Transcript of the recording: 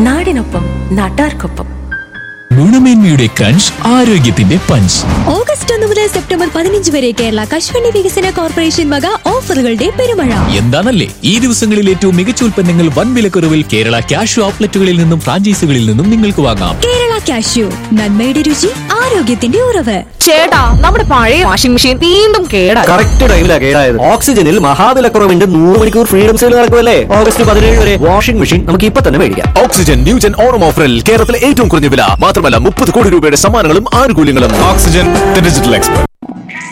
നാടിനൊപ്പം നാട്ടാർക്കൊപ്പം ഗുണമേന്മയുടെ ക്രഞ്ച് ആരോഗ്യത്തിന്റെ പഞ്ച് ഓഗസ്റ്റ് ഒന്ന് മുതൽ സെപ്റ്റംബർ പതിനഞ്ച് വരെ കേരള കശുവണ്ടി വികസന കോർപ്പറേഷൻ വക ഓഫറുകളുടെ പെരുമഴ എന്താണല്ലേ ഈ ദിവസങ്ങളിൽ ഏറ്റവും മികച്ച ഉൽപ്പന്നങ്ങൾ വൻ വിലക്കുറവിൽ കേരള ക്യാഷ് ഔട്ട്ലെറ്റുകളിൽ നിന്നും ഫ്രാഞ്ചൈസികളിൽ നിന്നും നിങ്ങൾക്ക് വാങ്ങാം കേരള കാഷ്യൂ നന്മയുടെ രുചി ആരോഗ്യത്തിന്റെ ഉറവ് ചേട്ടാ നമ്മുടെ പഴയ വാഷിംഗ് മെഷീൻ വീണ്ടും കേടായി കറക്റ്റ് ടൈമിലാ കേടായത് ഓക്സിജനിൽ മഹാവിലക്കുറവിന്റെ നൂറ് മണിക്കൂർ ഫ്രീഡം സെയിൽ നടക്കുമല്ലേ ഓഗസ്റ്റ് പതിനേഴ് വരെ വാഷിംഗ് മെഷീൻ നമുക്ക് ഇപ്പൊ തന്നെ മേടിക്കാം ഓക്സിജൻ ന്യൂജൻ ഓണം ഓഫറിൽ കേരളത്തിലെ ഏറ്റവും കുറഞ്ഞ വില മാത്രമല്ല മുപ്പത് കോടി രൂപയുടെ സമ്മാനങ്ങളും ആനുകൂല്യങ്ങളും ഓക്സിജൻ ഡിജിറ്റൽ എക്സ്പെർട്ട്